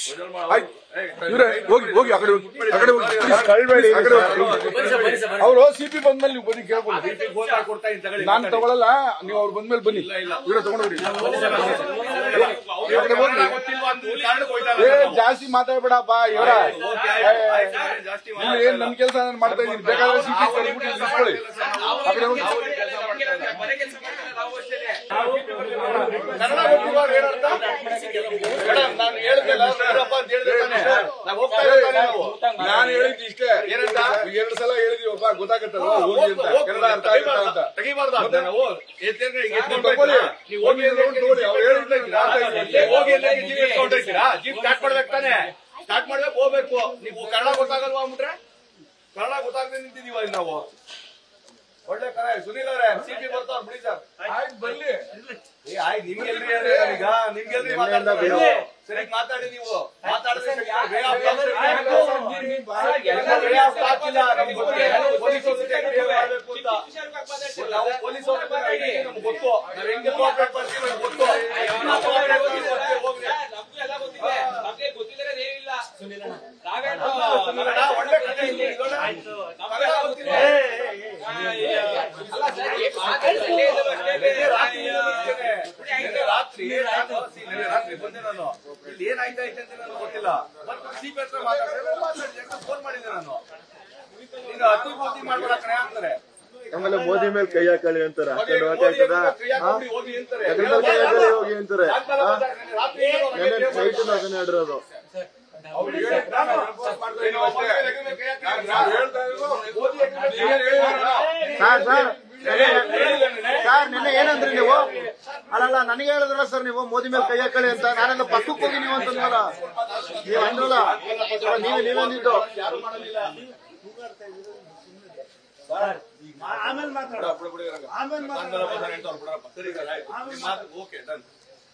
ಆಯ್ತು ಇವ್ರೆ ಹೋಗಿ ಹೋಗಿ ಆ ಕಡೆ ಹೋಗಿ ಆ ಕಡೆ ಹೋಗಿ ಕಳ್ಬೇಡಿ ಆ ಕಡೆ ಹೋಗಿ ಅವರು ಸಿಪಿ ಬಂದ್ಮೇಲೆ ನೀವು ಬನ್ನಿ ಕೇಳ್ಬೋದು ನಾನು ತಗೊಳಲ್ಲ ನೀವು ಅವ್ರು ಬಂದ್ಮೇಲೆ ಬನ್ನಿ ಇವರೇ ತಗೊಂಡೋಗ್ರಿ ಆ ಕಡೆ ಹೋಗ್ರಿ ಏ ಜಾಸ್ತಿ ಮಾತಾಡ್ಬೇಡಪ್ಪ ಇವರ ಇಲ್ಲಿ ಏನ್ ನನ್ ಕೆಲಸ ನಾನು ಮಾಡ್ತಾ ಇದ್ದೀನಿ ಬೇಕಾದ್ರೆ ಸಿಪಿ ಕರ್ಬಿಟ್ಟು ನಿಂತ್ಕೊಳ್ಳಿ ಆ ಕಡೆ ಹೋಗಿ ಕನ್ನಡ ಗೊತ್ತಿಲ್ವಾ ಏನರ್ಥ? ಮೇಡಮ್, ನಾನು ಹೇಳಿದ್ನಲ್ಲ, ನೋಡಪ್ಪ ಅಂತ ಹೇಳಿದೆ ತಾನೇ? ನಾವು ಹೋಗ್ತಾ ಇರೋದು ತಾನೇ ನಾವು? ನಾನು ಹೇಳಿದ್ದು ಇಷ್ಟೇ ಏನಂತ ಎರಡು ಸಲ ಹೇಳಿದೀವಪ್ಪ ಗೊತ್ತಾಗತ್ತಲ್ಲ ಹೋಗಿ ಅಂತ ಕನ್ನಡ ಅರ್ಥ ಆಗುತ್ತಾ ಅಂತ ತೆಗಿಬಾರ್ದು ಮತ್ತೆ? ನಾವು ಎತ್ತಿದ್ರೆ ಹಿಂಗೆ ನೀವು ಎತ್ಕೊಂಡು ತಗೊಳ್ಳಿ. ಹೋಗ್ತೀರಾ? ನೀವು ಹೋಗಿ ಹೋಗಿ ಅಂದ್ರೆ ತಗೊಳ್ಳಿ. ಅವ್ರು ಹೇಳಿದ್ರೆ ಇದು ಅರ್ಥ ಆಗಿದೆ. ಹೋಗಿ ಅಂದ್ರೆ ಜೀಪ್ ಎತ್ಕೊಂಡು ಹೋಗ್ತೀರಾ ಜೀಪ್ ಸ್ಟಾರ್ಟ್ ಮಾಡ್ಬೇಕು ತಾನೆ ಸ್ಟಾರ್ಟ್ ಮಾಡ್ಬೇಕು ಹೋಗ್ಬೇಕು ನೀವು ಕನ್ನಡ ಗೊತ್ತಾಗಲ್ವಾ ಅಂದ್ಬಿಟ್ರೆ ಕನ್ನಡ ಗೊತ್ತಾಗದೆ ನಿಂತಿದೀವ ಇಲ್ಲಿ ನಾವು ಒಳ್ಳೆ ಕರೆ ಸುನೀಲ್ ಅವರೇ ಸಿಪಿ ಬರ್ತಾವ್ರ ಬಿಡಿ ಸರ್ ಆಯ್ತು ಬನ್ನಿ ಏ ಆಯ್ತು ನಿಮ್ಗೆ ಎಲ್ರಿ ಹೇಳ್ರಿ ಈಗ ನಿಮ್ಗೆ ಎಲ್ರಿ ಮಾತಾಡ್ತಾರೆ ಸರಿಯಾಗಿ ಮಾತಾಡಿ ನೀವು ಮಾತಾಡಿದ್ರೆ way of way of talk ಇಲ್ಲ ನಮ್ಗೆ ಗೊತ್ತಿದೆ ಪೊಲೀಸ್ ಜೊತೆ behave ಮಾಡ್ಬೇಕು ಅಂತ ನಾವು ಪೊಲೀಸ್ ಅವ್ರ ಜೊತೆ ನಮ್ಗೆ ಗೊತ್ತು ನಾವ್ ಹೆಂಗೆ ಕೋಆಪರೇಟ್ ಮಾಡ್ತೀವಿ ನಮ್ಗೆ ಗೊತ್ತು ನಾವು ಕೋಆಪರೇಟ್ ಮಾಡ್ತೀವಿ ಹೋಗ್ರಿ ಕನ್ನಡ ಒಳ್ಳೆ ಕಥೆ ಇಲ್ಲಿ ಇದೊಳ್ಳೆ ಕನ್ನಡ ಗೊತ್ತಿಲ್ಲ ನಿನ್ನೆ ರಾತ್ರಿ ನಿನ್ನೆ ರಾತ್ರಿ ನಾನು see, ನಿನ್ನೆ ರಾತ್ರಿ ಬಂದೆ ನಾನು ಇಲ್ಲಿ ಏನಾಯ್ತಾ ಐತೆ ಅಂತ ನನಗೆ ಗೊತ್ತಿಲ್ಲ ಮತ್ತೆ ಸಿಪಿ ಹತ್ರ ಮಾತಾಡ್ತಾರೆ ಮಾತಾಡಿದೆ ಅಂತ ಫೋನ್ ಮಾಡಿದ್ದೆ ನಾನು ನೀನು ಅತಿ ಬೂತಿ ಮಾಡ್ಬೇಡ ಕಣೆ ಅಂತಾರೆ ಆಮೇಲೆ ಮೋದಿ ಮೇಲೆ ಕೈ ಹಾಕಳಿ ಅಂತಾರೆ ಹೋಗಿ ಅಷ್ಟೊಂದು ಮೋದಿ ಆಯ್ತದ ಹತ್ರ ಕೈ ಹಾಕ್ಬಿಡಿ, ಹೋಗಿ ಅಂತಾರೆ. ಎದ್ರ ಮೇಲೆ ಕೈ ಹಾಕಳಿ ಹೋಗಿ ಅಂತಾರೆ ಸಾಯಂಕಾಲ ಬಂದಾಗ ನಿನ್ನೆ ರಾತ್ರಿ ಏನೋ ನೆನ್ನೆ ನನಗೆ ನೈಟ್ ಅದನ್ನ ಹೇಳಿರೋದು ಅವ್ರು ಹೇಳಿ- ನಾನು enforce ಮಾಡ್ತಾ ಇದ್ದೀನಿ ಅಷ್ಟೇ. ನಾನು- ನಾನು ಹೇಳ್ತಾ ಇರೋದು ಮೋದಿ agreement ಏನ್ ಹೇಳಿದಾರಲ್ಲ, ಸರ್ ಸರ್ ಸರ್ ನಿನ್ನೆ ಏನಂದ್ರಿ ನೀವು ಅಲ್ಲಲ್ಲ ನನಗೆ ಹೇಳಿದ್ರಲ್ಲ ಸರ್ ನೀವು ಮೋದಿ ಮೇಲೆ ಕೈ ಹಾಕಳಿ ಅಂತ ನಾನೆಲ್ಲ ಪಕ್ಕಕ್ಕೆ ಹೋಗಿ ನೀವು ಅಂತಂದ್ರಲ್ಲ ನೀವು ಅಂದ್ರಲ್ಲ ನೀವೇ ನೀವೇನಿದ್ದು ಆಮೇಲೆ ಮಾತಾಡ ಆಮೇಲೆ ಮಾತಾಡ ಸರಿ ಸರ್, ಆಯ್ತು. ನಿಮ್ಮ ಮಾತು ಓಕೆ ಡನ್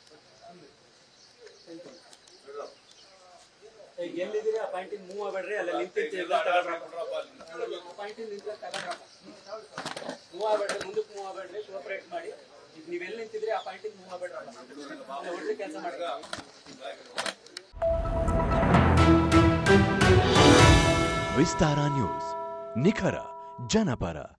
ಎಲ್ಲಿದ್ದೀರಿ ಆ ಪಾಯಿಂಟಿಂಗ್ ಮೂವ್ ಆಗ್ಬೇಡ್ರಿ ಅಲ್ಲ ನಿಂತಿರ್ತೀವಿ ಪಾಯಿಂಟಿಂಗ್ ನಿಂತ ಮೂವ್ ಆಗ್ಬೇಡ್ರಿ ಮುಂದಕ್ಕೆ ಮೂವ್ ಆಗ್ಬೇಡ್ರಿ ಕೋಪರೇಟ್ ಮಾಡಿ ಈಗ ನೀವ್ ಎಲ್ಲಿ ನಿಂತಿದ್ರಿ ಆ ಪಾಯಿಂಟಿಂಗ್ ಮೂವ್ ಆಗ್ಬೇಡ್ರಿ ಒಳ್ಳೆ ಕೆಲಸ ಮಾಡಿ ವಿಸ್ತಾರ ನ್ಯೂಸ್ ನಿಖರ ಜನಪರ